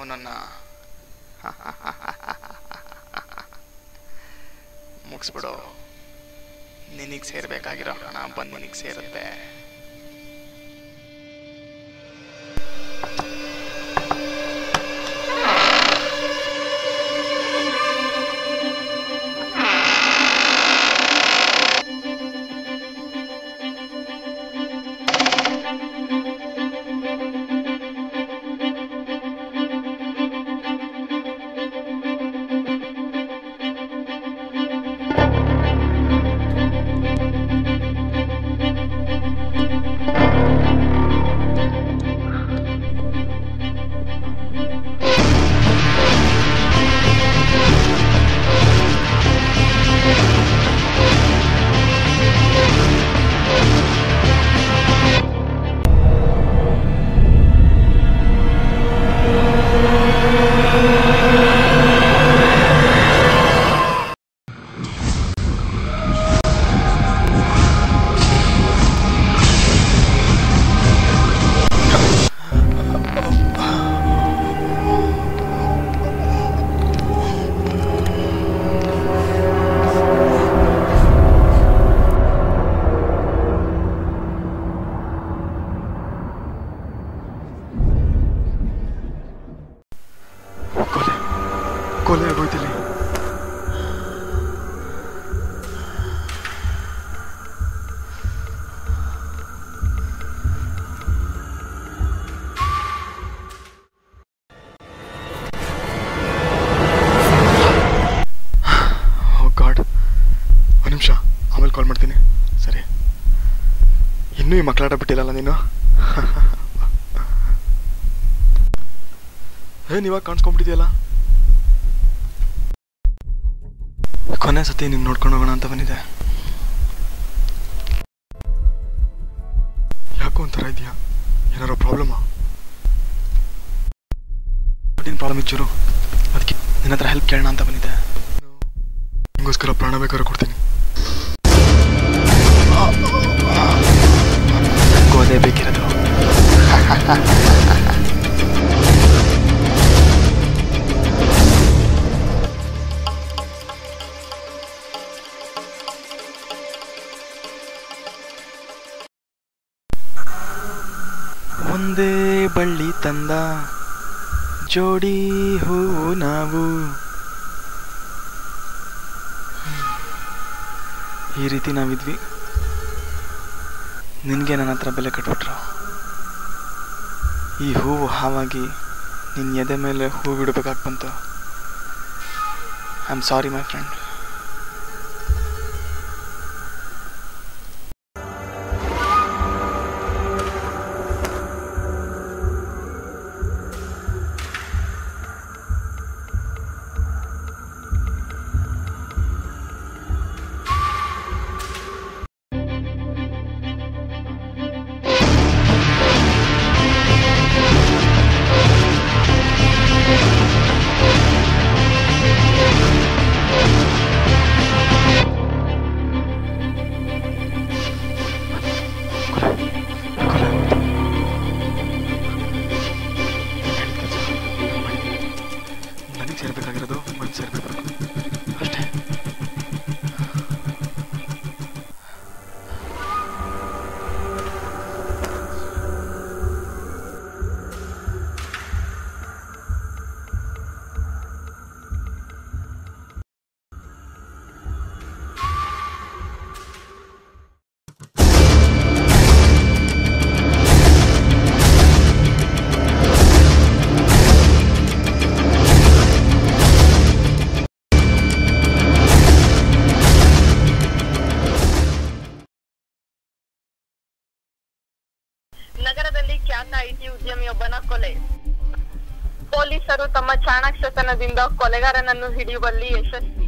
ಅವನನ್ನ ಮುಗಿಸ್ಬಿಡು ನಿನಗೆ ಸೇರ್ಬೇಕಾಗಿರೋ ಹಣ ಬಂದು ನಿನಗೆ ಸೇರುತ್ತೆ ಕೊಲೆ ಕೊಲೆ ಆಗೋಯ್ತಿಲ್ಲಿ ಓ ಗಾಡ್ ಒಂದು ನಿಮಿಷ ಆಮೇಲೆ ಕಾಲ್ ಮಾಡ್ತೀನಿ ಸರಿ ಇನ್ನೂ ಈ ಮಕ್ಕಳಾಟ ಬಿಟ್ಟಿಲ್ಲಲ್ಲ ನೀನು ಏ ನೀವಾಗ ಕಾಣಿಸ್ಕೊಂಡ್ಬಿಟ್ಟಿದ್ಯಲ್ಲ ಕೊನೆ ಸತಿ ನೀನು ನೋಡ್ಕೊಂಡು ಹೋಗೋಣ ಅಂತ ಬಂದಿದೆ ಯಾಕೋ ಒಂಥರ ಇದೆಯಾ ಏನಾರೋ ಪ್ರಾಬ್ಲಮಾ ಏನು ಪ್ರಾಬ್ಲಮ್ ಇಚ್ಚೂರು ಅದಕ್ಕೆ ನಿನ್ನ ಹತ್ರ ಹೆಲ್ಪ್ ಕೇಳೋಣ ಅಂತ ಬಂದಿದ್ದೆ ನಿಂಗೋಸ್ಕರ ಪ್ರಾಣ ಬೇಕಾದ್ರೆ ಕೊಡ್ತೀನಿ ನನಗೂ ಅದೇ ಬೇಕಿರೋದು ಒಂದೇ ಬಳ್ಳಿ ತಂದ ಜೋಡಿ ಹೂವು ನಾವು ಈ ರೀತಿ ನಾವಿದ್ವಿ ನಿನಗೆ ನನ್ನ ಹತ್ರ ಬೆಲೆ ಕಟ್ಬಿಟ್ರು ಈ ಹೂವು ಹಾವಾಗಿ ನಿನ್ನ ಎದೆ ಮೇಲೆ ಹೂ ಬಿಡಬೇಕಾಗಿ ಬಂತು I am sorry my friend ಕೊಲೆ ಆಗೋಯ್ತು ನನಗೆ ಸೇರ್ಬೇಕಾಗಿರೋದು ಮತ್ತೆ ಸೇರ್ಬೇಕು ಅಷ್ಟೇ ನಗರದಲ್ಲಿ ಖ್ಯಾತ ಐಟಿ ಉದ್ಯಮಿಯೊಬ್ಬನ ಕೊಲೆ ಪೊಲೀಸರು ತಮ್ಮ ಚಾಣಾಕ್ಷತನದಿಂದ ಕೊಲೆಗಾರನನ್ನು ಹಿಡಿಯುವಲ್ಲಿ ಯಶಸ್ವಿ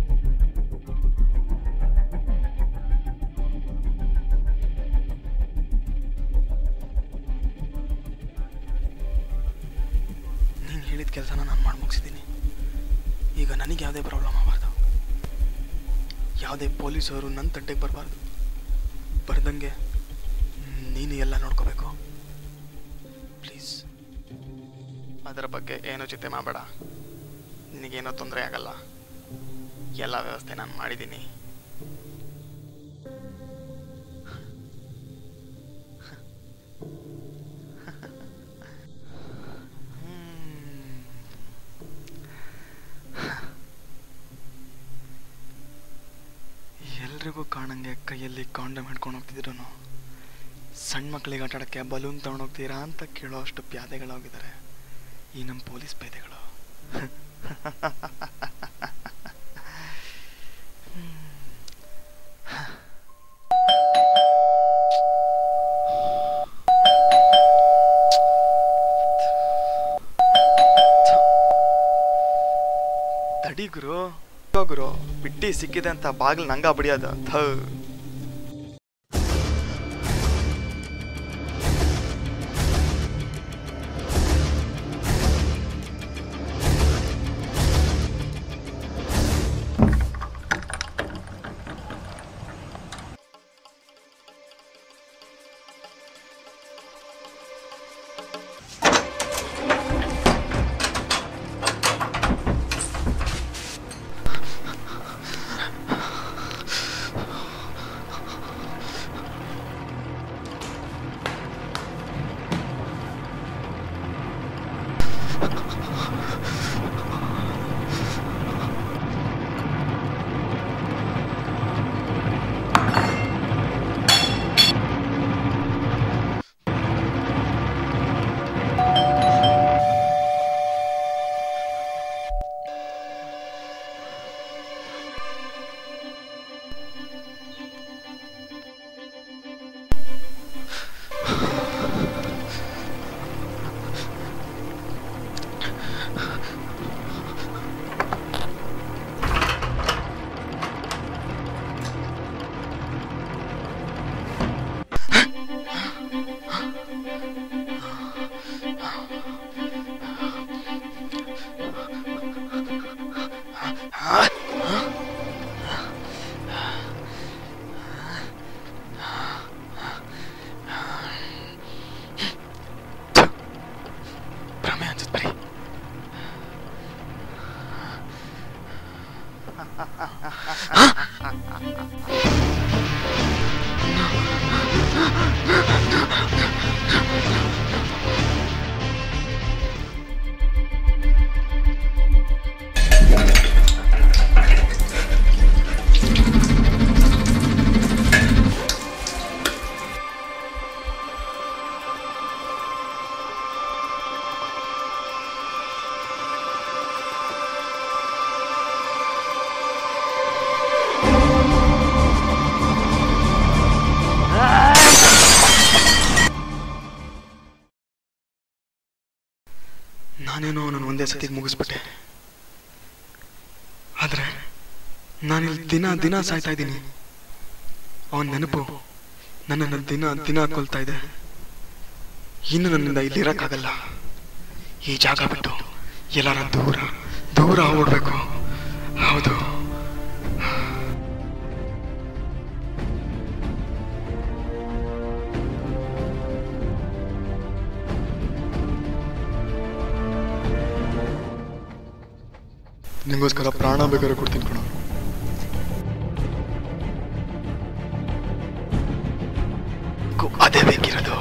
ನೀನು ಹೇಳಿದ ಕೆಲಸನ ನಾನು ಮಾಡಿ ಮುಗಿಸಿದ್ದೀನಿ ಈಗ ನನಗೆ ಯಾವುದೇ ಪ್ರಾಬ್ಲಮ್ ಆಗಬಾರ್ದು ಯಾವುದೇ ಪೊಲೀಸರು ನನ್ನ ತಂಟೆಗೆ ಬರಬಾರ್ದು ಬರ್ದಂಗೆ ನೀನು ಎಲ್ಲ ನೋಡ್ಕೋಬೇಕು ಪ್ಲೀಸ್ ಅದರ ಬಗ್ಗೆ ಏನೂ ಚಿಂತೆ ಮಾಡಬೇಡ ನಿನಗೇನೂ ತೊಂದರೆ ಆಗಲ್ಲ ಎಲ್ಲ ವ್ಯವಸ್ಥೆ ನಾನು ಮಾಡಿದ್ದೀನಿ ಎಲ್ರಿಗೂ ಕಾಣಂಗೆ ಕೈಯಲ್ಲಿ ಕಾಂಡಮ್ ಹಿಡ್ಕೊಂಡು ಹೋಗ್ತಿದ್ರು ಸಣ್ಣ ಮಕ್ಕಳಿಗೆ ಆಟ ಆಡೋಕ್ಕೆ ಬಲೂನ್ ತಗೊಂಡೋಗ್ತೀರಾ ಅಂತ ಕೇಳೋ ಅಷ್ಟು ಪ್ಯಾದೆಗಳಾಗಿದ್ದಾರೆ ಈ ನಮ್ಮ ಪೊಲೀಸ್ ಪೇದೆಗಳು ತಡಿ ಗುರು ಗುರು ಬಿಟ್ಟಿ ಸಿಕ್ಕಿದೆ ಅಂತ ಬಾಗಿಲು ನಂಗ ಬಡಿಯೋದು ಥೂ ಭ್ರಮೆ ಅನ್ಸುತ್ತೆ ಬರೀ ನಾನೇನೋ ಅವನನ್ನು ಒಂದೇ ಸತಿ ಮುಗಿಸ್ಬಿಟ್ಟೆ ಆದರೆ ನಾನಿಲ್ಲಿ ದಿನ ದಿನ ಸಾಯ್ತಾ ಇದ್ದೀನಿ ಅವನ ನೆನಪು ನನ್ನನ್ನು ದಿನ ದಿನ ಕೊಲ್ತಾ ಇದೆ ಇನ್ನು ನನ್ನಿಂದ ಇಲ್ಲಿ ಇರೋಕ್ಕಾಗಲ್ಲ ಈ ಜಾಗ ಬಿಟ್ಟು ಎಲ್ಲಾರ ದೂರ ದೂರ ಓಡಬೇಕು ಹೌದು ನಿಂಗೋಸ್ಕರ ಪ್ರಾಣ ಬೇಕಾದ್ರೆ ಕೊಡ್ತೀನಿ ಕಣ ಅದೇ ಬೇಕಿರೋದು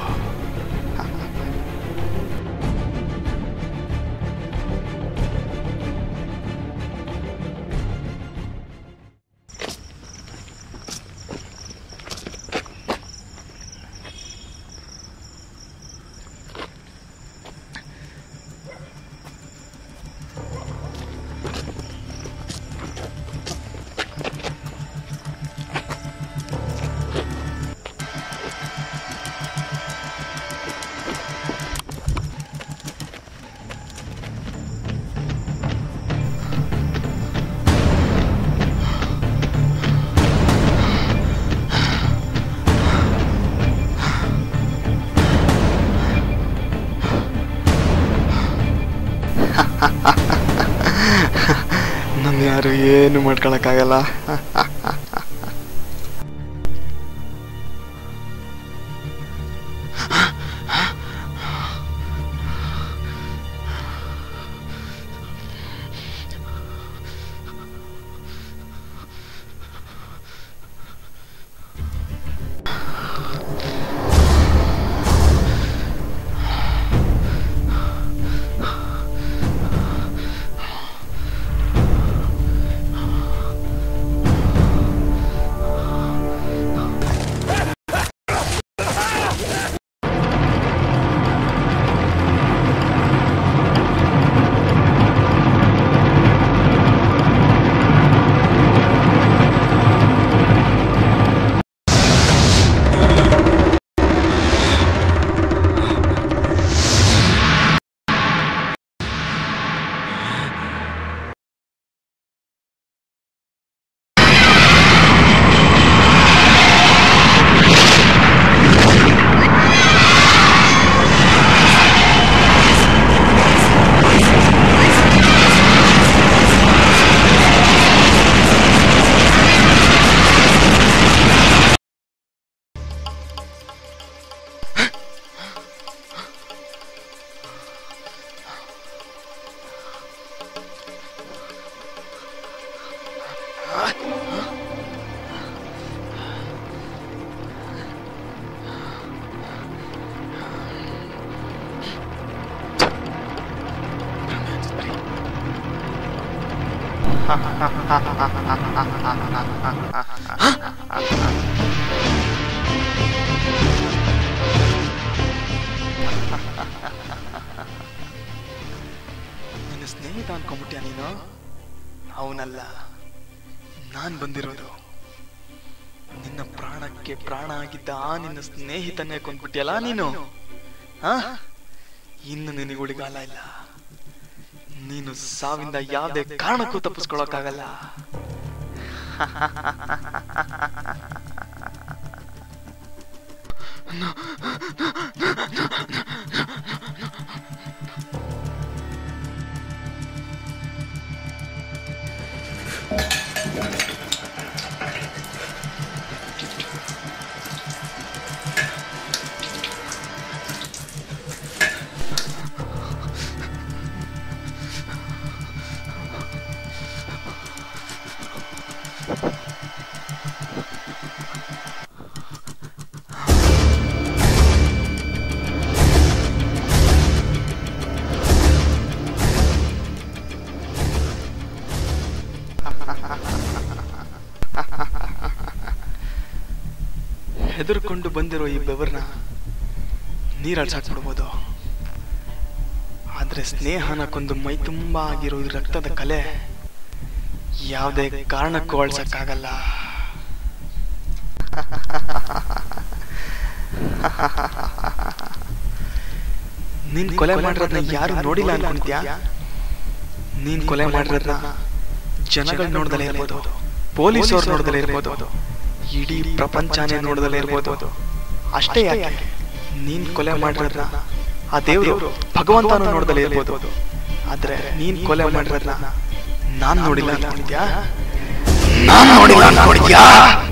ನನ್ನ ಯಾರು ಏನು ಮಾಡ್ಕೊಳಕ್ಕಾಗಲ್ಲ ನಿನ್ನ ಸ್ನೇಹಿತ ಅನ್ಕೊಂಬಿಟ್ಯಾ ನೀನು ಅವನಲ್ಲ ನಾನ್ ಬಂದಿರೋದು ನಿನ್ನ ಪ್ರಾಣಕ್ಕೆ ಪ್ರಾಣ ಆಗಿದ್ದ ಆ ನಿನ್ನ ಸ್ನೇಹಿತನೇ ಕೊಂದ್ಬಿಟ್ಯಲ್ಲ ನೀನು ಆ ಇನ್ನು ನಿನಗೆ ಉಳಿಗಾಲ ಇಲ್ಲ ನೀನು ಸಾವಿಂದ ಯಾವುದೇ ಕಾರಣಕ್ಕೂ ತಪ್ಪಿಸ್ಕೊಳಕ್ಕಾಗಲ್ಲ ಹೆದರ್ಕೊಂಡು ಬಂದಿರೋ ಈ ಬೆವರ್ನ ನೀರಳ್ಸಾಕ್ಬಿಡ್ಬೋದು ಆದ್ರೆ ಸ್ನೇಹನ ಕೊಂದು ಮೈ ತುಂಬಾ ಆಗಿರೋ ಈ ರಕ್ತದ ಕಲೆ ಯಾವುದೇ ಕಾರಣಕ್ಕೂ ಅಳ್ಸಕ್ಕಾಗಲ್ಲ ನೀನ್ ಕೊಲೆ ಮಾಡಿರೋದ್ನ ಯಾರು ನೋಡಿಲ್ಲ ಅನ್ಕೊಂತ್ಯಾ ನೀನ್ ಕೊಲೆ ಮಾಡಿರೋದ್ನ ಜನಗಳು ನೋಡ್ದಲೇ ಇರ್ಬೋದು ಪೊಲೀಸವ್ರು ನೋಡ್ದಲೇ ಇರ್ಬೋದು ಇಡೀ ಪ್ರಪಂಚನೇ ನೋಡ್ದಲೇ ಇರ್ಬೋದು ಅಷ್ಟೇ ಯಾಕೆ ನೀನ್ ಕೊಲೆ ಮಾಡಿರೋದ್ನ ಆ ದೇವ್ರು ಭಗವಂತನು ನೋಡ್ದಲೇ ಇರ್ಬೋದು ಆದ್ರೆ ನೀನ್ ಕೊಲೆ ಮಾಡಿರೋದ್ನ ನಾನ್ ನೋಡಿಲ್ಲ ಅನ್ಕೊಂಡಿದ್ಯಾ ನಾನ್ ನೋಡಿಲ್ಲ ಅನ್ಕೊಂಡಿದ್ಯಾ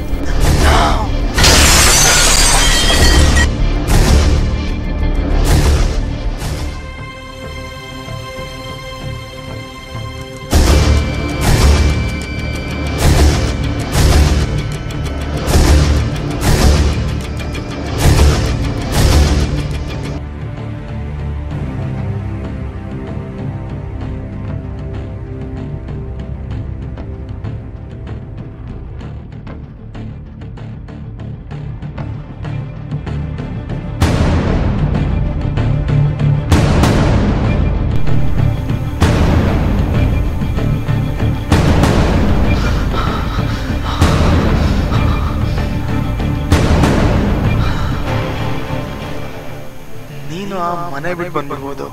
ನೀನು ಆ ಮನೆ ಬಿಟ್ಟು ಬಂದ್ಬಿಡ್ಬೋದು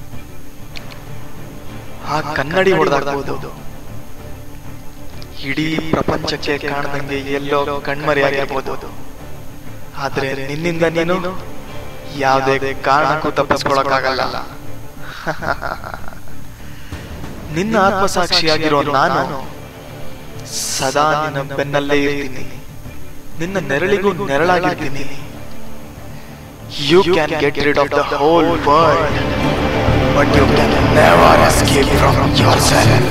ಆ ಕನ್ನಡಿ ಹೊಡೆದಾಡ್ಬೋದು ಇಡೀ ಪ್ರಪಂಚಕ್ಕೆ ಕಾಣದಂಗೆ ಎಲ್ಲೋ ಕಣ್ಮರೆಯಾಗಿರ್ಬೋದು ಆದ್ರೆ ನಿನ್ನಿಂದ ನೀನು ಯಾವುದೇ ಕಾರಣಕ್ಕೂ ತಪ್ಪಿಸ್ಕೊಳಕ್ಕಾಗಲ್ಲ ನಿನ್ನ ಆತ್ಮಸಾಕ್ಷಿಯಾಗಿರೋ ನಾನು ಸದಾ ನಿನ್ನ ಬೆನ್ನಲ್ಲೇ ಇರ್ತೀನಿ ನಿನ್ನ ನೆರಳಿಗೂ ನೆರಳಾಗಿರ್ತೀನಿ You can get rid of the whole world, but you can never escape from yourself.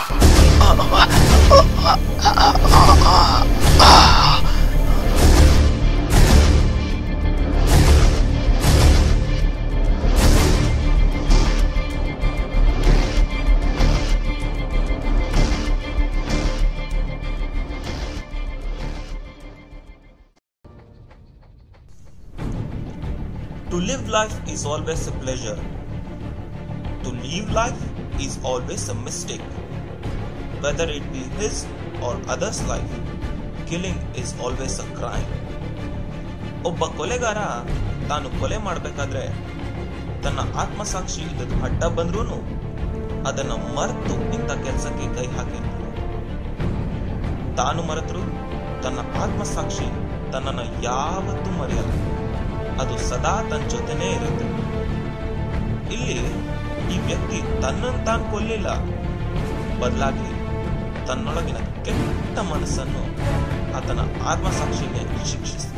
To live life is always a pleasure. To leave life is always a mistake. Whether it be his or others' life, killing is always a crime. ಒಬ್ಬ ಕೊಲೆಗಾರ ತಾನು ಕೊಲೆ ಮಾಡಬೇಕಾದ್ರೆ ತನ್ನ ಆತ್ಮಸಾಕ್ಷಿ ಇದಕ್ಕೆ ಅಡ್ಡ ಬಂದ್ರೂ ಅದನ್ನ ಮರೆತು ಇಂಥ ಕೆಲಸಕ್ಕೆ ಕೈ ಹಾಕಿರ್ತಾನೆ ತಾನು ಮರೆತರು ತನ್ನ ಆತ್ಮಸಾಕ್ಷಿ ತನ್ನನ್ನು ಯಾವತ್ತೂ ಮರೆಯಲ್ಲ ಅದು ಸದಾ ತನ್ನ ಜೊತೆನೇ ಇರುತ್ತೆ ಇಲ್ಲಿ ಈ ವ್ಯಕ್ತಿ ತನ್ನನ್ನು ತಾನು ಕೊಲ್ಲಿಲ್ಲ ಬದಲಾಗಿ ತನ್ನೊಳಗಿನ ಕೆಟ್ಟ ಮನಸ್ಸನ್ನು ಆತನ ಆತ್ಮಸಾಕ್ಷಿಗೆ ಶಿಕ್ಷಿಸಿದ